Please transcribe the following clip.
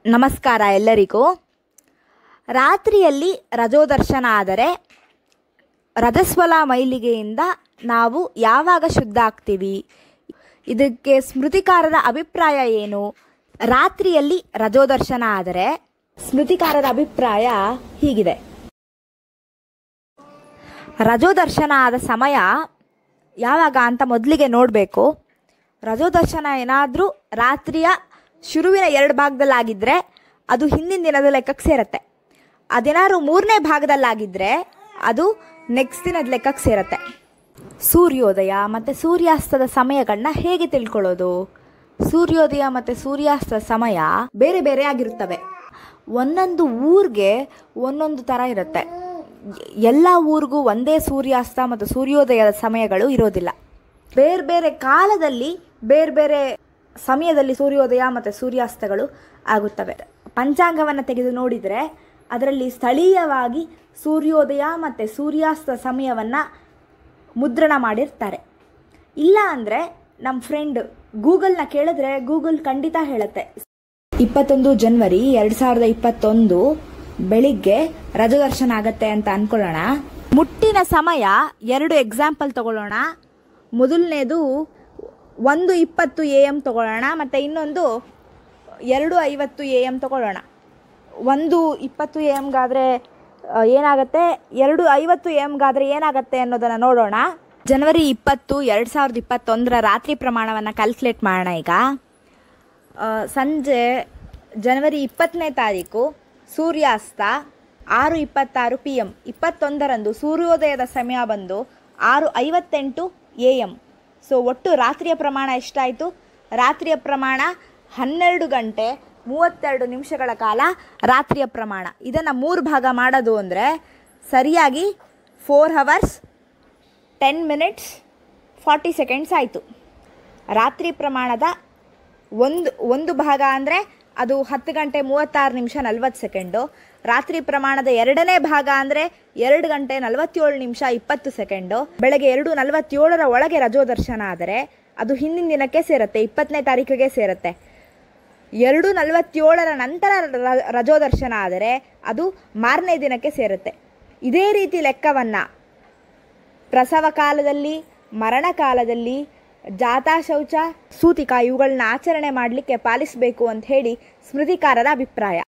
ನಮಸ್ಕಾರ ಎಲ್ಲರಿಗೂ ರಾತ್ರಿಯಲ್ಲಿ ರಜೋದರ್ಶನ ಆದರೆ ರಜಸ್ವಲ ಮೈಲಿಗೆಯಿಂದ ನಾವು ಯಾವಾಗ ಶುದ್ಧ ಆಗ್ತೀವಿ ಇದಕ್ಕೆ ಸ್ಮೃತಿಕಾರರ ಅಭಿಪ್ರಾಯ ಏನು ರಾತ್ರಿಯಲ್ಲಿ ರಜೋದರ್ಶನ ಆದರೆ ಸ್ಮೃತಿಕಾರರ ಅಭಿಪ್ರಾಯ ಹೀಗಿದೆ ರಜೋದರ್ಶನ ಆದ ಸಮಯ ಯಾವಾಗ ಅಂತ ಮೊದಲಿಗೆ ನೋಡಬೇಕು ರಜೋದರ್ಶನ ಏನಾದರೂ ರಾತ್ರಿಯ ಶುರುವಿನ ಎರಡು ಭಾಗದಲ್ಲಾಗಿದ್ದರೆ ಅದು ಹಿಂದಿನ ದಿನದ ಲೆಕ್ಕಕ್ಕೆ ಸೇರುತ್ತೆ ಅದೇನಾದ್ರು ಮೂರನೇ ಭಾಗದಲ್ಲಾಗಿದ್ದರೆ ಅದು ನೆಕ್ಸ್ಟ್ ದಿನದ ಲೆಕ್ಕಕ್ಕೆ ಸೇರುತ್ತೆ ಸೂರ್ಯೋದಯ ಮತ್ತು ಸೂರ್ಯಾಸ್ತದ ಸಮಯಗಳನ್ನ ಹೇಗೆ ತಿಳ್ಕೊಳ್ಳೋದು ಸೂರ್ಯೋದಯ ಮತ್ತು ಸೂರ್ಯಾಸ್ತದ ಸಮಯ ಬೇರೆ ಬೇರೆ ಆಗಿರುತ್ತವೆ ಒಂದೊಂದು ಊರಿಗೆ ಒಂದೊಂದು ಥರ ಇರುತ್ತೆ ಎಲ್ಲ ಊರಿಗೂ ಒಂದೇ ಸೂರ್ಯಾಸ್ತ ಮತ್ತು ಸೂರ್ಯೋದಯದ ಸಮಯಗಳು ಇರೋದಿಲ್ಲ ಬೇರೆ ಬೇರೆ ಕಾಲದಲ್ಲಿ ಬೇರೆ ಬೇರೆ ಸಮಯದಲ್ಲಿ ಸೂರ್ಯೋದಯ ಮತ್ತು ಸೂರ್ಯಾಸ್ತಗಳು ಆಗುತ್ತವೆ ಪಂಚಾಂಗವನ್ನು ತೆಗೆದು ನೋಡಿದರೆ ಅದರಲ್ಲಿ ಸ್ಥಳೀಯವಾಗಿ ಸೂರ್ಯೋದಯ ಮತ್ತು ಸೂರ್ಯಾಸ್ತ ಸಮಯವನ್ನು ಮುದ್ರಣ ಮಾಡಿರ್ತಾರೆ ಇಲ್ಲ ಅಂದರೆ ನಮ್ಮ ಫ್ರೆಂಡ್ ಗೂಗಲ್ನ ಕೇಳಿದ್ರೆ ಗೂಗಲ್ ಖಂಡಿತ ಹೇಳುತ್ತೆ ಇಪ್ಪತ್ತೊಂದು ಜನವರಿ ಎರಡು ಸಾವಿರದ ಇಪ್ಪತ್ತೊಂದು ಬೆಳಿಗ್ಗೆ ರಜದರ್ಶನ ಆಗತ್ತೆ ಅಂತ ಅನ್ಕೊಳ್ಳೋಣ ಮುಟ್ಟಿನ ಸಮಯ ಎರಡು ಎಕ್ಸಾಂಪಲ್ ತಗೊಳ್ಳೋಣ ಮೊದಲನೇದು ಒಂದು ಇಪ್ಪತ್ತು ಎ ಎಮ್ ತಗೊಳ್ಳೋಣ ಮತ್ತು ಇನ್ನೊಂದು ಎರಡು ಐವತ್ತು ಎ ಎಮ್ ತಗೊಳ್ಳೋಣ ಒಂದು ಇಪ್ಪತ್ತು ಎ ಎಮ್ಗಾದರೆ ಏನಾಗುತ್ತೆ ಎರಡು ಐವತ್ತು ಎ ಎಮ್ಗಾದರೆ ಏನಾಗುತ್ತೆ ಅನ್ನೋದನ್ನು ನೋಡೋಣ ಜನವರಿ ಇಪ್ಪತ್ತು ಎರಡು ಸಾವಿರದ ಇಪ್ಪತ್ತೊಂದರ ರಾತ್ರಿ ಪ್ರಮಾಣವನ್ನು ಕ್ಯಾಲ್ಕುಲೇಟ್ ಮಾಡೋಣ ಈಗ ಆ, ಸಂಜೆ ಜನವರಿ ಇಪ್ಪತ್ತನೇ ತಾರೀಕು ಸೂರ್ಯಾಸ್ತ ಆರು ಇಪ್ಪತ್ತಾರು ಪಿ ಎಮ್ ಇಪ್ಪತ್ತೊಂದರಂದು ಸೂರ್ಯೋದಯದ ಸಮಯ ಬಂದು ಆರು ಐವತ್ತೆಂಟು ಎ ಎಮ್ ಸೊ ಒಟ್ಟು ರಾತ್ರಿಯ ಪ್ರಮಾಣ ಎಷ್ಟಾಯಿತು ರಾತ್ರಿಯ ಪ್ರಮಾಣ ಹನ್ನೆರಡು ಗಂಟೆ ಮೂವತ್ತೆರಡು ನಿಮಿಷಗಳ ಕಾಲ ರಾತ್ರಿಯ ಪ್ರಮಾಣ ಇದನ್ನು ಮೂರು ಭಾಗ ಮಾಡೋದು ಅಂದರೆ ಸರಿಯಾಗಿ four hours ten minutes forty seconds ಆಯಿತು ರಾತ್ರಿ ಪ್ರಮಾಣದ ಒಂದು ಒಂದು ಭಾಗ ಅಂದರೆ ಅದು ಹತ್ತು ಗಂಟೆ ಮೂವತ್ತಾರು ನಿಮಿಷ ನಲ್ವತ್ತು ಸೆಕೆಂಡು ರಾತ್ರಿ ಪ್ರಮಾಣದ ಎರಡನೇ ಭಾಗ ಅಂದರೆ ಎರಡು ಗಂಟೆ ನಲವತ್ತೇಳು ನಿಮಿಷ ಇಪ್ಪತ್ತು ಸೆಕೆಂಡು ಬೆಳಗ್ಗೆ ಎರಡು ನಲವತ್ತೇಳರ ಒಳಗೆ ರಜೋದರ್ಶನ ಆದರೆ ಅದು ಹಿಂದಿನ ದಿನಕ್ಕೆ ಸೇರುತ್ತೆ ಇಪ್ಪತ್ತನೇ ತಾರೀಕಿಗೆ ಸೇರುತ್ತೆ ಎರಡು ನಲವತ್ತೇಳರ ನಂತರ ರ- ರಜೋದರ್ಶನ ಆದರೆ ಅದು ಮಾರನೇ ದಿನಕ್ಕೆ ಸೇರುತ್ತೆ ಇದೇ ರೀತಿ ಲೆಕ್ಕವನ್ನು ಪ್ರಸವ ಕಾಲದಲ್ಲಿ ಮರಣ ಕಾಲದಲ್ಲಿ ಜಾತಾ ಶೌಚ ಸೂತಿಕ ಇವುಗಳನ್ನ ಆಚರಣೆ ಮಾಡಲಿಕ್ಕೆ ಪಾಲಿಸಬೇಕು ಅಂತ ಹೇಳಿ ಸ್ಮೃತಿಕಾರರ ಅಭಿಪ್ರಾಯ